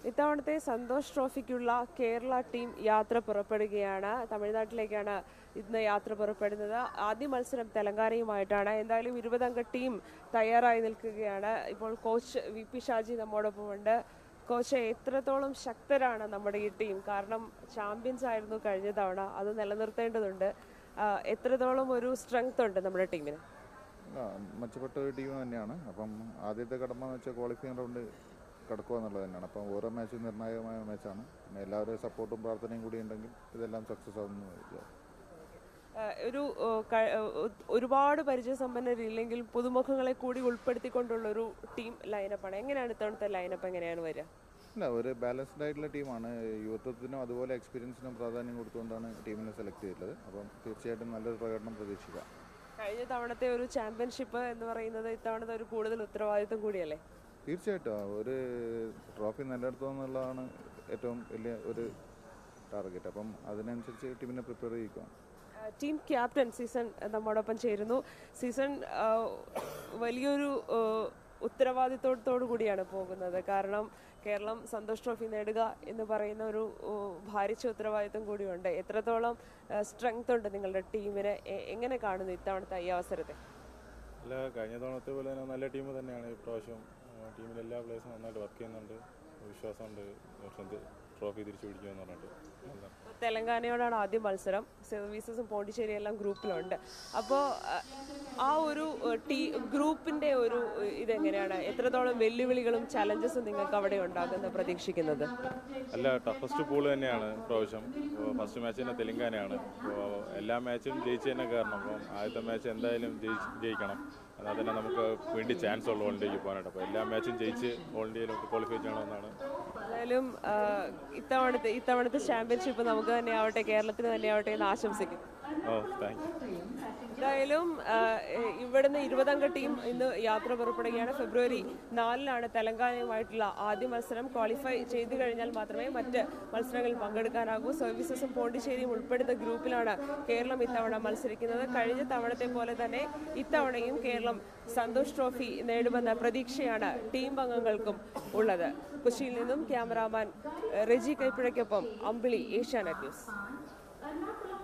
ഇത്തവണത്തെ സന്തോഷ് ട്രോഫിക്കുള്ള കേരള ടീം യാത്ര പുറപ്പെടുകയാണ് തമിഴ്നാട്ടിലേക്കാണ് ഇന്ന് യാത്ര പുറപ്പെടുന്നത് ആദ്യ മത്സരം തെലങ്കാനയുമായിട്ടാണ് എന്തായാലും ഇരുപതംഗ ടീം തയ്യാറായി നിൽക്കുകയാണ് ഇപ്പോൾ കോച്ച് വി പി ഷാജി നമ്മോടൊപ്പമുണ്ട് കോച്ച് എത്രത്തോളം ശക്തരാണ് നമ്മുടെ ഈ ടീം കാരണം ചാമ്പ്യൻസ് ആയിരുന്നു കഴിഞ്ഞ തവണ അത് നിലനിർത്തേണ്ടതുണ്ട് ആ, എത്രത്തോളം ഒരു സ്ട്രെങ്ത് ഉണ്ട് നമ്മുടെ ടീമിന് ആ, മെച്ചപ്പെട്ട ഒരു ടീം തന്നെയാണ് അപ്പം ആദ്യത്തെ കടമ്പ എന്ന് വെച്ചാൽ ക്വാളിഫയിങ് റൗണ്ട് കടക്കുക എന്നുള്ളത് തന്നെയാണ് അപ്പം ഓരോ മാച്ചും നിർണായകമായ മാച്ചാണ് പിന്നെ എല്ലാവരുടെയും സപ്പോർട്ടും പ്രാർത്ഥനയും കൂടി ഉണ്ടെങ്കിൽ ഇതെല്ലാം സക്സസ് ആവുമെന്ന് വിചാരിക്കുന്നു ആ, ഒരു ആ, ക- ആ, ഒരുപാട് പരിചയസമ്പന്നരില്ലെങ്കിൽ പുതുമുഖങ്ങളെ കൂടി ഉൾപ്പെടുത്തിക്കൊണ്ടുള്ള ഒരു ടീം ലൈനപ്പാണ് എങ്ങനെയാണ് ഇത്തവണത്തെ ലൈനപ്പ് എങ്ങനെയാണ് വരിക ഇല്ല ഒരു ബാലൻസ്ഡ് ആയിട്ടുള്ള ടീമാണ് യുവത്വത്തിനും അതുപോലെ എക്സ്പീരിയൻസിനും പ്രാധാന്യം കൊടുത്തുകൊണ്ടാണ് ടീമിനെ സെലക്ട് ചെയ്തിട്ടുള്ളത് അപ്പം തീർച്ചയായിട്ടും നല്ലൊരു പ്രകടനം പ്രതീക്ഷിക്കാം കഴിഞ്ഞ തവണത്തെ ഒരു ചാമ്പ്യൻഷിപ്പ് എന്ന് പറയുന്നത് ഇത്തവണത്തെ ഒരു കൂടുതൽ ഉത്തരവാദിത്വം കൂടിയല്ലേ തീർച്ചയായിട്ടും ആ, ഒരു ട്രോഫി നിലനിർത്തുക എന്നുള്ളതാണ് ഏറ്റവും വലിയ ഒരു ടാർഗറ്റ് അപ്പം അതിനനുസരിച്ച് ടീമിനെ പ്രിപ്പയർ ചെയ്യിക്കാം ആ, ടീം ക്യാപ്റ്റൻ സീസൺ നമ്മോടൊപ്പം ചേരുന്നു സീസൺ ആ, വലിയൊരു ആ, ഉത്തരവാദിത്തോടത്തോടു കൂടിയാണ് പോകുന്നത് കാരണം കേരളം സന്തോഷ് ട്രോഫി നേടുക എന്ന് പറയുന്ന ഒരു ആ, ഭാരിച്ച ഉത്തരവാദിത്വം കൂടിയുണ്ട് എത്രത്തോളം സ്ട്രെങ്ത് ഉണ്ട് നിങ്ങളുടെ ടീമിന് എ- എങ്ങനെ കാണുന്നു ഇത്തവണത്തെ ഈ അവസരത്തെ അല്ല കഴിഞ്ഞ തവണത്തെ പോലെ തന്നെ നല്ല ടീം തന്നെയാണ് ഇപ്രാവശ്യം ആ, ടീമിലെ എല്ലാ പ്ലേയേഴ്സും നന്നായിട്ട് വർക്ക് ചെയ്യുന്നുണ്ട് വിശ്വാസമുണ്ട് വർഷത്തെ ട്രോഫി തിരിച്ചു പിടിക്കുമെന്ന് പറഞ്ഞിട്ട് നല്ല തെലങ്കാനയോടാണ് ആദ്യം മത്സരം സർവീസസും പോണ്ടിച്ചേരി എല്ലാം ഗ്രൂപ്പിലുണ്ട് അപ്പോൾ ആ ഒരു ഏഹ്, ടീ ഗ്രൂപ്പിന്റെ ഒരു ഏഹ്, ഇതെങ്ങനെയാണ് എത്രത്തോളം വെല്ലുവിളികളും ചലഞ്ചസും നിങ്ങൾക്ക് അവിടെ ഉണ്ടാകുമെന്ന് പ്രതീക്ഷിക്കുന്നത് അല്ല ടഫസ്റ്റ് പൂൾ തന്നെയാണ് ഇപ്രാവശ്യം ഫസ്റ്റ് മാച്ച് തന്നെ തെലങ്കാനയാണ് അപ്പോൾ എല്ലാ മാച്ചും ജയിച്ച് തന്നെ കയറണം അപ്പം ആദ്യത്തെ മാച്ച് എന്തായാലും ജയിച്ച് ജയിക്കണം എന്നാൽ തന്നെ നമുക്ക് വീണ്ടും ചാൻസ് ഉള്ളൂ ഓൾഡിലേക്ക് പോകാനായിട്ട് അപ്പോൾ എല്ലാ മാച്ചും ജയിച്ച് ഓൾ ഇന്ത്യയിലോട്ട് ക്വാളിഫൈ ചെയ്യണമെന്നാണ് എന്തായാലും ആഹ്, ഇത്തവണത്തെ ഇത്തവണത്തെ ചാമ്പ്യൻഷിപ്പ് നമുക്ക് തന്നെ ആവട്ടെ കേരളത്തിന് തന്നെ ആവട്ടെ എന്ന് ആശംസിക്കുന്നു ഓ താങ്ക് യു എന്തായാലും ആഹ്, എ- ഇവിടുന്ന് ഇരുപതംഗ ടീം ഇന്ന് യാത്ര പുറപ്പെടുകയാണ് ഫെബ്രുവരി നാലിനാണ് തെലങ്കാനയുമായിട്ടുള്ള ആദ്യ മത്സരം ക്വാളിഫൈ ചെയ്തു കഴിഞ്ഞാൽ മാത്രമേ മറ്റ് മത്സരങ്ങളിൽ പങ്കെടുക്കാനാകൂ സർവീസസും പോണ്ടിച്ചേരിയും ഉൾപ്പെടുന്ന ഗ്രൂപ്പിലാണ് കേരളം ഇത്തവണ മത്സരിക്കുന്നത് കഴിഞ്ഞ തവണത്തെ പോലെ തന്നെ ഇത്തവണയും കേരളം സന്തോഷ് ട്രോഫി നേടുമെന്ന പ്രതീക്ഷയാണ് ടീം അംഗങ്ങൾക്കും ഉള്ളത് കൊച്ചിയിൽ നിന്നും ക്യാമറാമാൻ എഹ്, റെജി കൈപ്പിഴയ്ക്കൊപ്പം അമ്പിളി ഏഷ്യാനെറ്റ് ന്യൂസ്